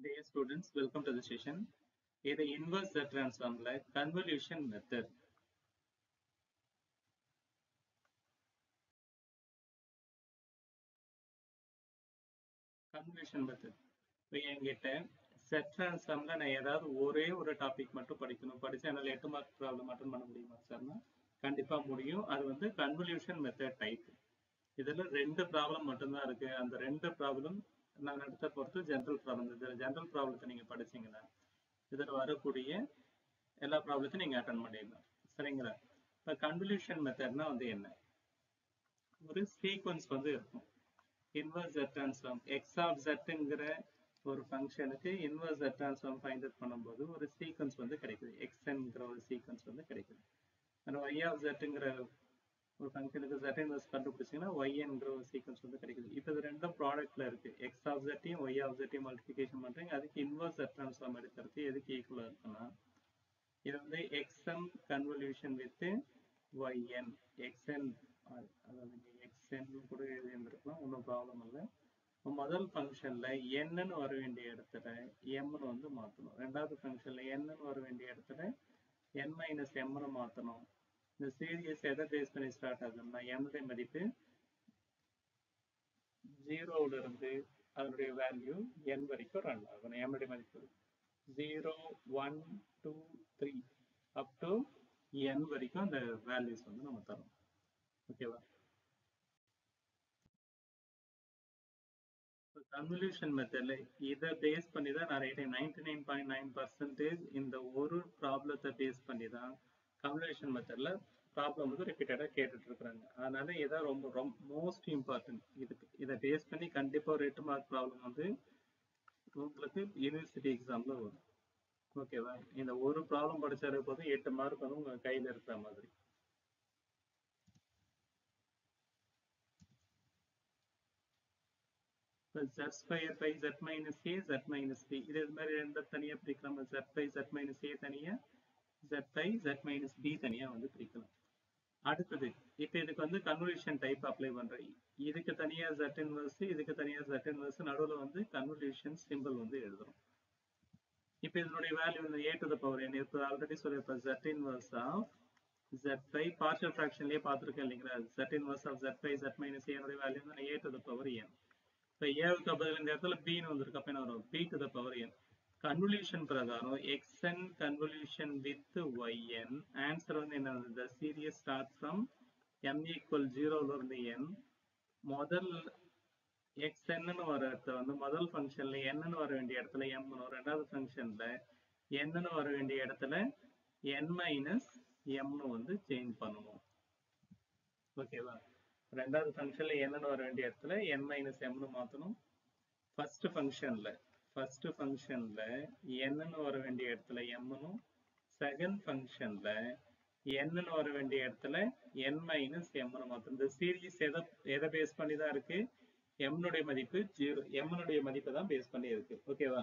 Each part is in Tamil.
Dear students, welcome to the session. இது inverse Z transformல convolution method. convolution method. இப்போ என்கிட்ட Z transformல நான் ஏதாவது ஒரே ஒரு டாபிக் மட்டும் படிக்கணும் படிச்சு என்னால எட்டு மார்க் ப்ராப்ளம் அட்டன் பண்ண முடியுமா சார்னா கண்டிப்பா முடியும் அது வந்து convolution method டைப் இதுல ரெண்டு ப்ராப்ளம் மட்டும்தான் இருக்கு அந்த ரெண்டு ப்ராப்ளம் நான் எடுத்த பொறுத்து ஜென்ரல் ப்ராப்ளம் இதுல ஜென்ரல் ப்ராப்ளத்தை நீங்க படிச்சீங்கன்னா இதுல வரக்கூடிய எல்லா ப்ராப்ளத்தையும் நீங்க அட்டன் பண்ணிடலாம் சரிங்களா இப்ப கன்வல்யூஷன் மெத்தட்னா வந்து என்ன ஒரு சீக்வன்ஸ் வந்து இருக்கும் inverse z transform x of ஜெட்டுங்கிற ஒரு ஃபங்க்ஷனுக்கு inverse z transform find out பண்ணும்போது ஒரு சீக்வன்ஸ் வந்து கிடைக்குது எக்ஸ்என்கிற ஒரு சீக்வன்ஸ் வந்து கிடைக்குது அந்த ஒய் ஆஃப் ஜெட்டுங்கிற ஒரு ஃபங்க்ஷனுக்கு z இன்வர்ஸ் கண்டுபிடிச்சீங்கன்னா yங்கிற ஒரு சீக்வன்ஸ் வந்து கிடைக்குது இப்போ இது ரெண்டும் ப்ராடக்ட்ல இருக்கு எக்ஸ் ஆஃப் ஜெட்டையும் ஒய் ஆஃப் ஜெட்டையும் மல்டிபிகேஷன் பண்றீங்க அதுக்கு இன்வர்ஸ் z ட்ரான்ஸ்ஃபார்ம் எடுக்கிறது எதுக்கு ஈக்குவலா இருக்குன்னா இது வந்து xm convolution with yn xn அதாவது xn கூட எழுதி இருந்திருக்கலாம் ஒன்றும் ப்ராப்ளம் இல்லை முதல் ஃபங்க்ஷன்ல என்னன்னு வர வேண்டிய இடத்துல எம்னு வந்து மாத்தணும் ரெண்டாவது ஃபங்க்ஷன்ல என்னன்னு வர வேண்டிய இடத்துல n மைனஸ் எம்னு மாத்தணும் இந்த சீரியஸ் எதை பேஸ் பண்ணி ஸ்டார்ட் ஆகுதுன்னா எம்னுடைய மதிப்பு ஜீரோல இருந்து அதனுடைய வேல்யூ என் வரைக்கும் ரன் ஆகணும் எம்னுடைய மதிப்பு zero one two three up to n வரைக்கும் அந்த வேல்யூஸ் வந்து நம்ம தரோம் ஓகேவா கன்வல்யூஷன் மெத்தட்ல இதை பேஸ் பண்ணி தான் நிறைய ninety nine point nine percentage இந்த ஒரு ப்ராப்ளத்தை பேஸ் பண்ணி தான் கன்வல்யூஷன் மெத்தட்ல ப்ராப்ளம் வந்து ரிப்பீட்டடா கேட்டுட்டு இருக்கிறாங்க அதனால இதான் ரொம்ப ரொம்ப மோஸ்ட் இம்பார்ட்டன்ட் இதுக்கு இதை பேஸ் பண்ணி கண்டிப்பா ஒரு எட்டு மார்க் ப்ராப்ளம் வந்து உங்களுக்கு யூனிவர்சிட்டி எக்ஸாம்ல வரும் ஓகேவா இந்த ஒரு ப்ராப்ளம் படிச்சாலே போதும் எட்டு மார்க் வந்து உங்க கையில இருக்கிற மாதிரி z square by z minus a z minus b இது இது மாதிரி ரெண்டு தனியா பிரிக்கலாம் z by z minus a தனியா z by z minus b தனியா வந்து பிரிக்கலாம் அடுத்தது இப்ப இதுக்கு வந்து கன்வல்யூஷன் டைப் அப்ளை பண்றேன் இதுக்கு தனியா z இன்வர்ஸ் இதுக்கு தனியா z இன்வர்ஸ் நடுவுல வந்து கன்வல்யூஷன் சிம்பிள் வந்து எழுதுறோம் இப்ப இதனுடைய வேல்யூ வந்து a to the power n இப்ப ஆல்ரெடி சொல்லியிருப்பேன் z inverse of z by partial ஃபிராக்ஷன்லயே பார்த்திருக்கேன் இல்லைங்களா z inverse of z by z minus a னுடைய வேல்யூ வந்து a to the power n இப்ப ஏவுக்கு பதில் இந்த இடத்துல b னு வந்திருக்கு அப்ப என்ன வரும் b to the power n convolution பிரகாரம் xn convolution with yn answer வந்து என்ன the series start from m equal 0 ல இருந்து n முதல் xn னு வர இடத்துல வந்து முதல் ஃபங்க்ஷன்ல n னு வர வேண்டிய இடத்துல m னு ரெண்டாவது ஃபங்க்ஷன்ல n னு வர வேண்டிய இடத்துல n மைனஸ் m னு வந்து சேஞ்ச் பண்ணணும் ஓகேவா ரெண்டாவது ஃபங்க்ஷன்ல n னு வர வேண்டிய இடத்துல n மைனஸ் m னு மாத்தணும் ஃபர்ஸ்ட் ஃபங்க்ஷன்ல ஃபர்ஸ்ட் ஃபங்க்ஷன்ல என்னன்னு வர வேண்டிய இடத்துல எம்னும் செகண்ட் ஃபங்க்ஷன்ல என்னன்னு வர வேண்டிய இடத்துல என் மைனஸ் எம்னு மாத்திரம் இந்த சீரீஸ் எதை எதை பேஸ் பண்ணி தான் இருக்கு எம்னுடைய மதிப்பு ஜீரோ எம்னுடைய மதிப்பை தான் பேஸ் பண்ணி இருக்கு ஓகேவா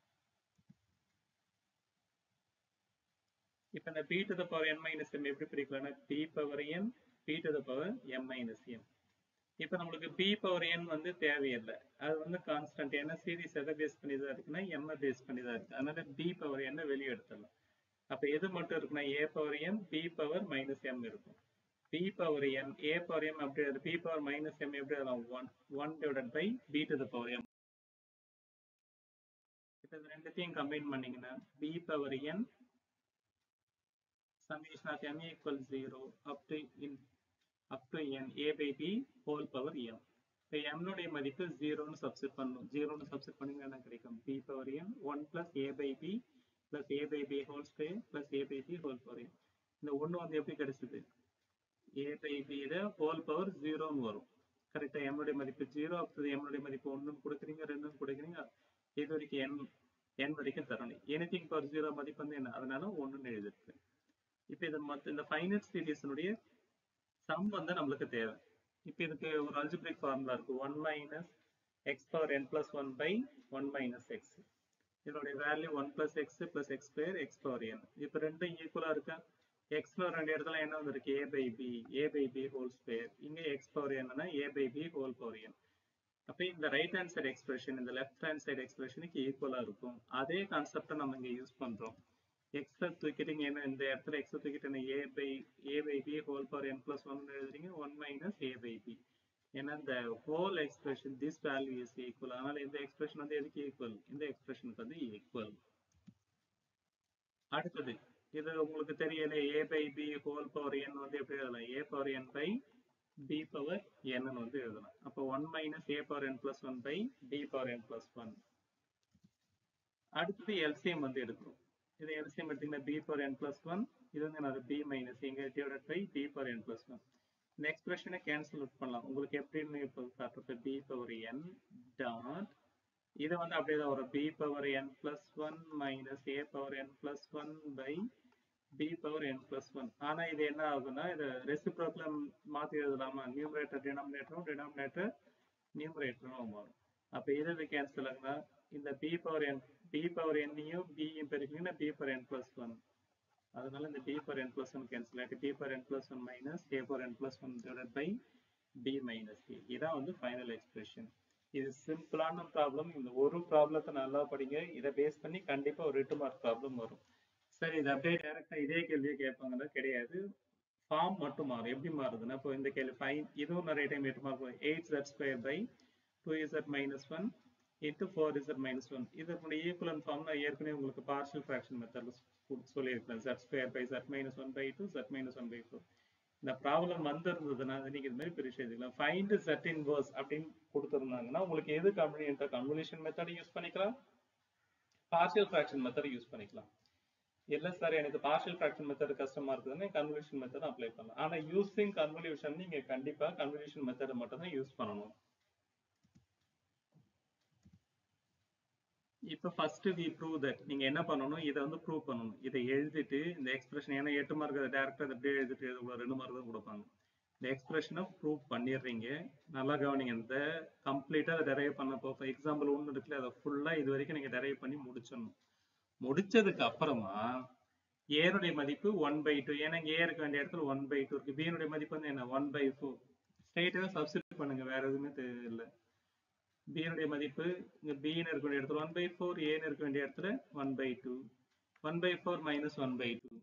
இப்ப இந்த b to the power n minus m எப்படி பிரிக்கலாம்னா b power n b to the power m minus m இப்ப நம்மளுக்கு பி பவர் என் வந்து தேவையில்லை அது வந்து கான்ஸ்டன்ட் ஏன்னா சீரிஸ் எதை பேஸ் பண்ணி தான் இருக்குன்னா எம் பேஸ் பண்ணி தான் இருக்கு அதனால பி பவர் என்ன வெளியே எடுத்துடலாம் அப்ப எது மட்டும் இருக்குன்னா a power m b power minus m இருக்கும் b power m a power m அப்படி பி பவர் மைனஸ் எம் எப்படி வரலாம் one one divided by b to the power m இப்ப இது ரெண்டுத்தையும் கம்பைன் பண்ணீங்கன்னா b power n summation of m equals 0 up to in up to n a by b whole power m இப்போ m னுடைய மதிப்பு 0 னு சப்ஸ்டிட் பண்ணணும் 0 னு சப்ஸ்டிட் பண்ணீங்கன்னா என்ன கிடைக்கும் b power n 1 plus a by b plus a by b whole square plus a by b whole power n இந்த ஒண்ணு வந்து எப்படி கிடைச்சது a by b ல whole power 0 னு வரும் கரெக்டா m னுடைய மதிப்பு 0 அடுத்தது m னுடைய மதிப்பு 1 னு கொடுக்குறீங்க 2 னு கொடுக்குறீங்க இது வரைக்கும் n n வரைக்கும் தரணும் எனிதிங் பவர் 0 மதிப்பு வந்து என்ன அதனால 1 னு எழுதிருக்கு இப்போ இது மத்த இந்த ஃபைனல் சீரீஸினுடைய சம் வந்து நம்மளுக்கு தேவை இப்போ இதுக்கு ஒரு அல்ஜிபிரிக் ஃபார்முலா இருக்கு one minus x power n plus one by one minus x இதனுடைய value one plus x plus x square x power n இப்போ ரெண்டும் ஈக்குவலா இருக்கா எக்ஸ்ல ரெண்டு இடத்துல என்ன வந்திருக்கு a by b a by b whole square இங்க எக்ஸ் பவர் என்னன்னா a by b whole power n அப்ப இந்த ரைட் ஹேண்ட் சைடு எக்ஸ்பிரஷன் இந்த லெஃப்ட் ஹேண்ட் சைடு எக்ஸ்பிரஷனுக்கு ஈக்குவலா இருக்கும் அதே கான்செப்டை நம்ம இங்க யூஸ் பண்றோம் எக்ஸ் தூக்கிட்டு இங்க என்ன இந்த இடத்துல எக்ஸ் தூக்கிட்டு a by a by b whole power n plus one எழுதுறீங்க one minus a by b ஏன்னா இந்த whole expression this value is equal அதனால இந்த எக்ஸ்பிரஷன் வந்து எதுக்கு ஈக்குவல் இந்த எக்ஸ்பிரஷனுக்கு வந்து ஈக்குவல் அடுத்தது இது உங்களுக்கு தெரியல a by b whole power n வந்து எப்படி எழுதலாம் a power n by b power n வந்து எழுதலாம் அப்போ one minus a power n plus one by b power n plus one அடுத்தது எல்சிஎம் வந்து எடுக்கணும் இது எல்சிஎம் எடுத்தீங்கன்னா b power n plus one இது வந்து நான் பி மைனஸ் இங்க divide by b power n plus one இந்த எக்ஸ்பிரஷனை கேன்சல் அவுட் பண்ணலாம் உங்களுக்கு எப்படின்னு இப்போ காட்டுறது பி பவர் என் டாட் இது வந்து அப்படியே தான் வரும் b power n plus one minus a power n plus one by b power n plus one ஆனா இது என்ன ஆகுதுன்னா இது ரெசிப்ரோக்ல மாத்தி எழுதலாமா நியூமரேட்டர் டினாமினேட்டரும் டினாமினேட்டர் நியூமரேட்டரும் மாறும் அப்ப இது கேன்சல் ஆகுனா இந்த b power n b power என்னையும் பியும் பெருக்கிங்கன்னா b power n plus one அதனால இந்த b power n plus one cancel ஆகிட்டு b power n plus one minus a power n plus one divide by b minus a இதான் வந்து ஃபைனல் எக்ஸ்பிரஷன் இது சிம்பிளான ப்ராப்ளம் இந்த ஒரு ப்ராப்ளத்தை நல்லா படிங்க இதை பேஸ் பண்ணி கண்டிப்பா ஒரு எட்டு மார்க் ப்ராப்ளம் வரும் சரி இது அப்படியே டைரக்டா இதே கேள்வியை கேட்பாங்கன்னா கிடையாது ஃபார்ம் மட்டும் மாறும் எப்படி மாறுதுன்னா இப்போ இந்த கேள்வி ஃபைன் இதுவும் நிறைய டைம் எட்டு mark eight z square by two z minus one into four z minus one இதனுடைய ஈக்குவலன் ஃபார்ம் நான் ஏற்கனவே உங்களுக்கு பார்ஷியல் ஃப்ராக்ஷன் மெத்தட்ல சொல்லியிருக்கேன் z square by z minus one by two z minus one by four இந்த ப்ராப்ளம் வந்திருந்ததுன்னா நீங்க இது மாதிரி பிரிச்சு எழுதிக்கலாம் ஃபைண்ட் செட் இன்வர்ஸ் அப்படின்னு கொடுத்துருந்தாங்கன்னா உங்களுக்கு எது கன்வீனியன்ட்டா கன்வல்யூஷன் மெத்தட் யூஸ் பண்ணிக்கலாம் பார்ஷியல் ஃப்ராக்ஷன் மெத்தட் யூஸ் பண்ணிக்கலாம் இல்ல சார் எனக்கு பார்ஷியல் ஃப்ராக்ஷன் மெத்தட் கஷ்டமா இருக்குதுன்னு கன்வல்யூஷன் மெத்தட் அப்ளை பண்ணலாம் ஆனா யூசிங் கன்வல்யூஷன் நீங்க கண்டிப்பா கன்வல்யூஷன் மெத்தட் மட்டும் தான் யூஸ் பண்ணணும் இப்ப ஃபர்ஸ்ட் வி ப்ரூவ் தட் நீங்க என்ன பண்ணணும் இதை வந்து ப்ரூவ் பண்ணணும் இதை எழுதிட்டு இந்த எக்ஸ்பிரஷன் ஏன்னா எட்டு மார்க் அதை டேரக்டா அதை அப்படியே எழுதிட்டு எழுத ரெண்டு மார்க் தான் கொடுப்பாங்க இந்த எக்ஸ்பிரஷனை ப்ரூவ் பண்ணிடுறீங்க நல்லா கவனிங்க இந்த கம்ப்ளீட்டா அதை டெரைவ் பண்ண போ எக்ஸாம்பிள் ஒன்று இருக்குல்ல அதை ஃபுல்லா இது வரைக்கும் நீங்க டெரைவ் பண்ணி முடிச்சிடணும் முடிச்சதுக்கு அப்புறமா ஏனுடைய மதிப்பு ஒன் பை டூ ஏன்னா இங்க ஏ இருக்க வேண்டிய இடத்துல ஒன் பை டூ இருக்கு பியினுடைய மதிப்பு வந்து என்ன ஒன் பை ஃபோர் ஸ்ட்ரைட்டாக சப்ஸ்டிட் பண்ணுங்க வேற எதுவுமே தெரியல பியினுடைய மதிப்பு இங்க பின்னு இருக்க வேண்டிய இடத்துல ஒன் பை ஃபோர் ஏன்னு இருக்க வேண்டிய இடத்துல one by two one by four minus one by two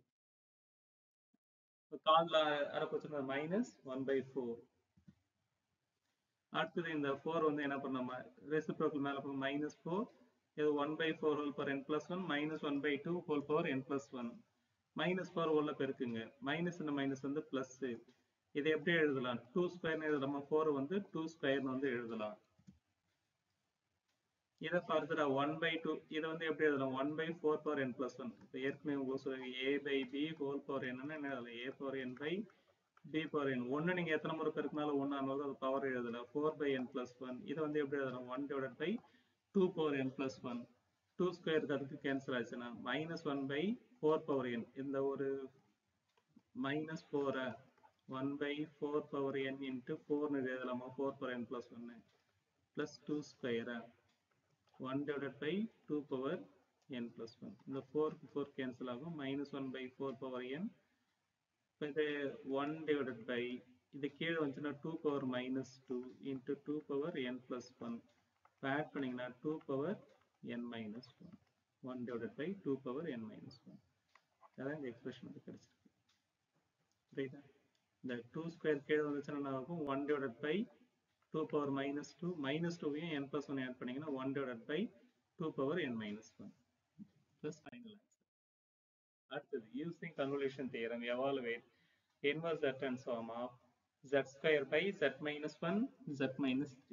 கால்ல அரைப்பச்சுனா மைனஸ் ஒன் பை ஃபோர் அடுத்தது இந்த ஃபோர் வந்து என்ன பண்ணோம் ரெசிப்ரோக்கல் மேல போகும் மைனஸ் ஃபோர் இது one by four whole power n plus one minus one by two whole power n plus one minus four உள்ள பெருக்குங்க மைனஸ் இந்த மைனஸ் வந்து பிளஸ் இதை எப்படி எழுதலாம் டூ ஸ்கொயர்னு எழுதலாமா ஃபோர் வந்து டூ ஸ்கொயர்னு வந்து எழுதலாம் இதை ஃபர்தரா ஒன் பை டூ இதை வந்து எப்படி எழுதலாம் one by four power n plus one இப்போ ஏற்கனவே உங்களுக்கு சொல்லுங்க a by b whole power என்னன்னு என்ன எழுதலாம் a power n by b power n ஒன்று நீங்கள் எத்தனை முறை பெருக்கினாலும் ஒன்று ஆனது அது பவர் எழுதலாம் four by n plus one இதை வந்து எப்படி எழுதலாம் one divide by two power n plus one two ஸ்கொயருக்கு அடுத்து கேன்சல் ஆச்சுன்னா minus one by four power n இந்த ஒரு மைனஸ் ஃபோரை one by four power n into ஃபோர்னு எழுதலாமா ஃபோர் பவர் என் பிளஸ் ஒன்று பிளஸ் டூ ஸ்கொயரா one divided by two power n plus one இந்த ஃபோருக்கு ஃபோர் கேன்சல் ஆகும் minus one by four power n இப்போ இது ஒன் டிவைடட் பை இது கீழே வந்துச்சுன்னா two power minus two into two power n plus one இப்போ ஆட் பண்ணிங்கன்னா two power n minus one one divided by two power n minus one அதான் இந்த எக்ஸ்பிரஷன் வந்து கிடைச்சிருக்கு ரைட்டா இந்த டூ ஸ்கொயர் கீழே வந்துச்சுன்னா என்ன ஆகும் one divided by two power minus two minus டூவையும் என் பிளஸ் ஒன் ஆட் பண்ணிங்கன்னா one divided by two power n minus one plus final answer அடுத்தது using convolution theorem evaluate inverse z transform of z square by z minus 1 z minus 3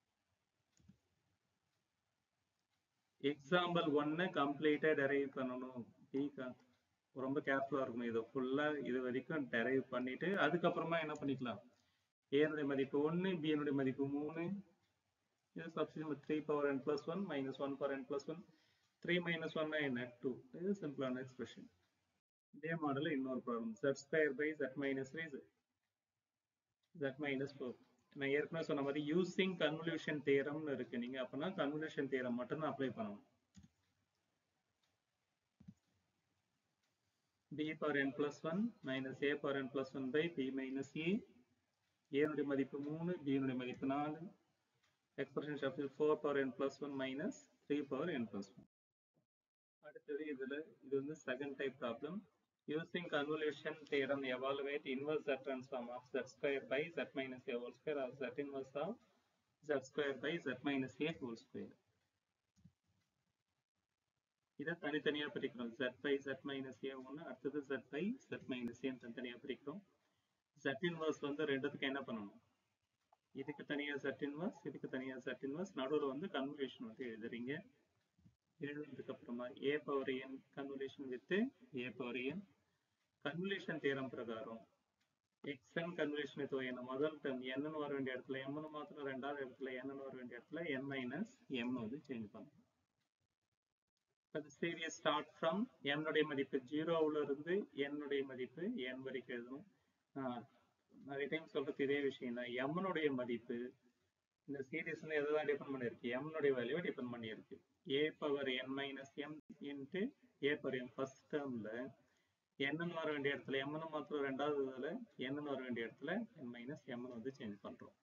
example ஒன்னு கம்ப்ளீட்டா டெரைவ் பண்ணணும் டீக்கா ரொம்ப கேர்ஃபுல்லா இருக்கணும் இதை ஃபுல்லா இது வரைக்கும் டெரைவ் பண்ணிட்டு அதுக்கப்புறமா என்ன பண்ணிக்கலாம் ஏனுடைய மதிப்பு ஒன்னு பினுடைய மதிப்பு மூணு இது substitute three power n plus one minus one power n plus one three minus ஒன்னா என்ன டூ இது சிம்பிளான எக்ஸ்பிரஷன் இதே மாடல் இன்னொரு problem z square by z minus three z minus four நான் ஏற்கனவே சொன்ன மாதிரி யூசிங் கன்வல்யூஷன் தேரம்னு இருக்கு நீங்க அப்பனா கன்வல்யூஷன் தேரம் மட்டும் தான் அப்ளை பண்ணணும் b power n plus one minus a power n plus one by b minus a ஏனுடைய மதிப்பு மூணு b னுடைய மதிப்பு நாலு எக்ஸ்பிரஷன் ஷாப்டில் four power n plus one minus three power n plus one அடுத்தது இதுல இது வந்து second type problem using convolution theorem evaluate inverse z transform of z square by z minus a whole square or z inverse of z square by z minus a whole square இதை தனித்தனியா பிரிக்கிறோம் z by z minus a ஒன்று அடுத்தது z by z minus a தனித்தனியா பிரிக்கிறோம் z inverse வந்து ரெண்டுத்துக்கு என்ன பண்ணணும் இதுக்கு தனியா z inverse இதுக்கு தனியா z inverse நடுவுல வந்து கன்வல்யூஷன் வந்து எழுதுறீங்க எழுதுனதுக்கு அப்புறமா a power n convolution with a power n convolution theorem பிரகாரம் xn கன்வல்யூஷன் வித் n முதல் டேர்ம் n னு வர வேண்டிய இடத்துல m னு மாத்திரம் ரெண்டாவது இடத்துல n னு வர வேண்டிய இடத்துல n மைனஸ் m வந்து சேஞ்ச் பண்ணணும் அது சீரியஸ் ஸ்டார்ட் ஃப்ரம் n உடைய மதிப்பு ஜீரோவுல இருந்து n உடைய மதிப்பு n வரைக்கும் எழுதணும் ஆஹ் நிறைய டைம் சொல்றது இதே விஷயம் தான் m உடைய மதிப்பு இந்த சீரியஸ் வந்து எதுதான் டிபெண்ட் பண்ணிருக்கு m உடைய வேல்யூவை டிபெண்ட் பண்ணியிருக்கு a power n minus m into a power m first டேர்ம்ல n னு வர வேண்டிய இடத்துல m னு மாத்திரம் ரெண்டாவது இதுல n னு வர வேண்டிய இடத்துல n மைனஸ் m னு வந்து சேஞ்ச் பண்றோம்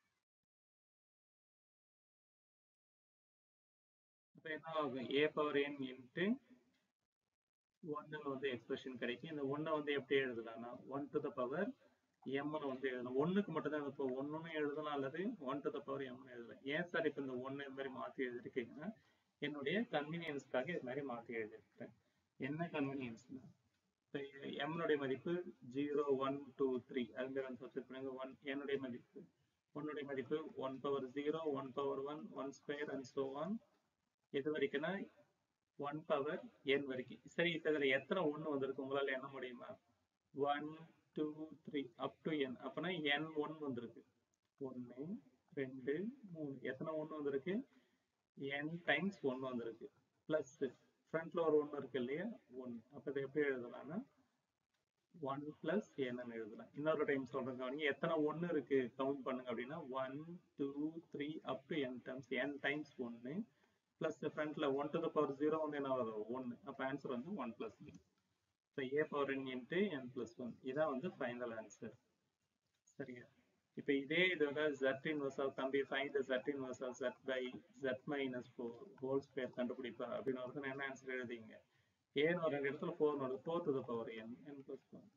அப்ப என்ன ஆகும் a பவர் n இன்ட்டு ஒன்னு வந்து எக்ஸ்பிரஷன் கிடைக்கும் இந்த ஒன்னை வந்து எப்படி எழுதலாம்னா ஒன் டு த பவர் எம்னு வந்து எழுதணும் ஒன்னுக்கு மட்டும் தான் இப்போ ஒன்னுன்னு எழுதலாம் அல்லது ஒன் டு த பவர் எம்னு எழுதலாம் ஏன் சார் இப்போ இந்த ஒன்னு இது மாதிரி மாத்தி எழுதிருக்கீங்கன்னா என்னுடைய கன்வீனியன்ஸ்க்காக இது மாதிரி மாத்தி எழுதிருக்கிறேன் என்ன கன்வீனியன்ஸ்னா இப்போ எம்னுடைய மதிப்பு ஜீரோ ஒன் டூ த்ரீ அது மாதிரி வந்து சப்ஸ்டிட் பண்ணுங்க ஒன் என்னுடைய மதிப்பு ஒன்னுடைய மதிப்பு one power zero one power one one square and so one எது வரைக்கும்னா ஒன் பவர் என் வரைக்கும் சரி இப்போ இதில் எத்தனை ஒன்று வந்திருக்கு உங்களால் எண்ண முடியுமா one two three up to n அப்போனா என் ஒன் வந்திருக்கு ஒன்று ரெண்டு மூணு எத்தனை ஒன்று வந்திருக்கு என் டைம்ஸ் ஒன்று வந்திருக்கு ப்ளஸ் ஃப்ரண்ட்ல ஒரு ஒன்று இருக்கு இல்லையா ஒன் அப்போ இதை எப்படி எழுதலாம்னா ஒன் பிளஸ் என்னன்னு எழுதலாம் இன்னொரு டைம் சொல்றேன் கவனிங்க எத்தனை ஒன்று இருக்கு கவுண்ட் பண்ணுங்க அப்படின்னா one two three up to n times n times ஒன்று பிளஸ் ஃப்ரண்ட்ல one to the power zero வந்து என்ன வரும் ஒன்று அப்போ ஆன்சர் வந்து one plus so a power n into n plus one இதான் வந்து ஃபைனல் ஆன்சர் சரியா இப்போ இதே இதோட ஜெட் இன்வர்ஸ் ஆஃப் தம்பி find the z inverse of z by z minus four whole square கண்டுபிடிப்பா அப்படின்னு ஒருத்தர் என்ன ஆன்சர் எழுதிங்க ஏன்னு ஒரு ரெண்டு இடத்துல ஃபோர் வருது four to the power n n plus one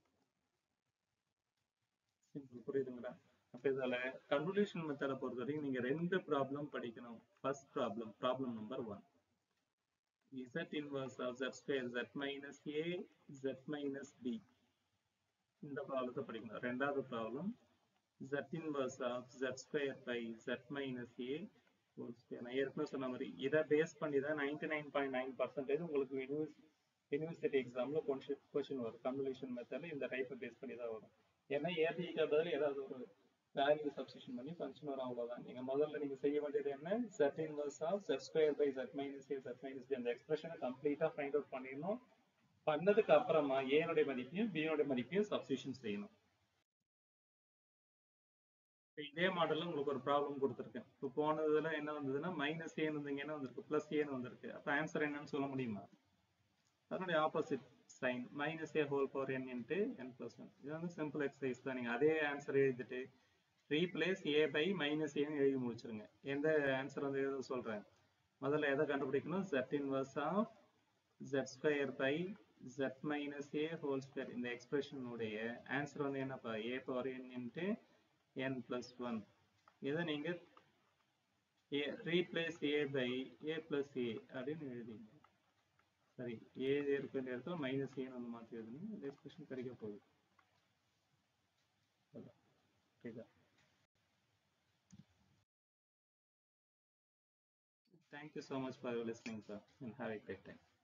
simple புரியுதுங்களா அப்ப இதுல கன்வல்யூஷன் மெத்தடை பொறுத்த வரைக்கும் நீங்க ரெண்டு ப்ராப்ளம் படிக்கணும் first problem problem number one z inverse of z square z minus a z minus b இந்த ப்ராப்ளத்தை படிக்கணும் ரெண்டாவது problem z inverse of z square by z minus a whole square நான் ஏற்கனவே சொன்ன மாதிரி இதை பேஸ் பண்ணி தான் ninety nine point nine percentage உங்களுக்கு யூனிவர்சிட்டி எக்ஸாம்ல கொஸ்டின் வரும் கன்வல்யூஷன் மெத்தட்ல இந்த டைப்பை பேஸ் பண்ணி தான் வரும் ஏன்னா ஏபிக்கு பதில் ஏதாவது ஒரு வேல்யூ சப்ஸ்டிஷன் பண்ணி ஃபங்க்ஷன் வரும் அவ்வளவுதான் நீங்க முதல்ல நீங்க செய்ய வேண்டியது என்ன z inverse of z square by z minus a z minus b அந்த எக்ஸ்பிரஷனை கம்ப்ளீட்டா ஃபைண்ட் அவுட் பண்ணிடணும் பண்ணதுக்கு அப்புறமா a னுடைய மதிப்பையும் b னுடைய மதிப்பையும் சப்ஸ்டிஷன் செய்யணும் இதே மாடல்ல உங்களுக்கு ஒரு ப்ராப்ளம் கொடுத்துருக்கேன் இப்போ போனதுல என்ன வந்ததுன்னா மைனஸ் ஏன்னு இருந்தீங்க என்ன வந்திருக்கு பிளஸ் ஏன்னு வந்திருக்கு அப்ப ஆன்சர் என்னன்னு சொல்ல முடியுமா அதனுடைய opposite sign minus a whole power n into n plus one இது வந்து சிம்பிள் எக்ஸசைஸ் தான் நீங்கள் அதே ஆன்சர் எழுதிட்டு ரீப்ளேஸ் ஏ பை மைனஸ் ஏன்னு எழுதி முடிச்சிருங்க எந்த ஆன்சர் வந்து எழுத சொல்கிறேன் முதல்ல எதை கண்டுபிடிக்கணும் z inverse of z square by z minus a whole square இந்த எக்ஸ்பிரஷனுடைய ஆன்சர் வந்து என்னப்பா a power n into n plus one இதை நீங்கள் a replace a by a plus a அப்படின்னு எழுதிங்க சரி ஏ இருக்க வேண்டிய இடத்துல மைனஸ் ஏன்னு வந்து மாற்றி எழுதணும் இந்த எக்ஸ்பிரஷன் கிடைக்க போகுது ஓகேதா Thank you so much for your listening, sir, and have a great time.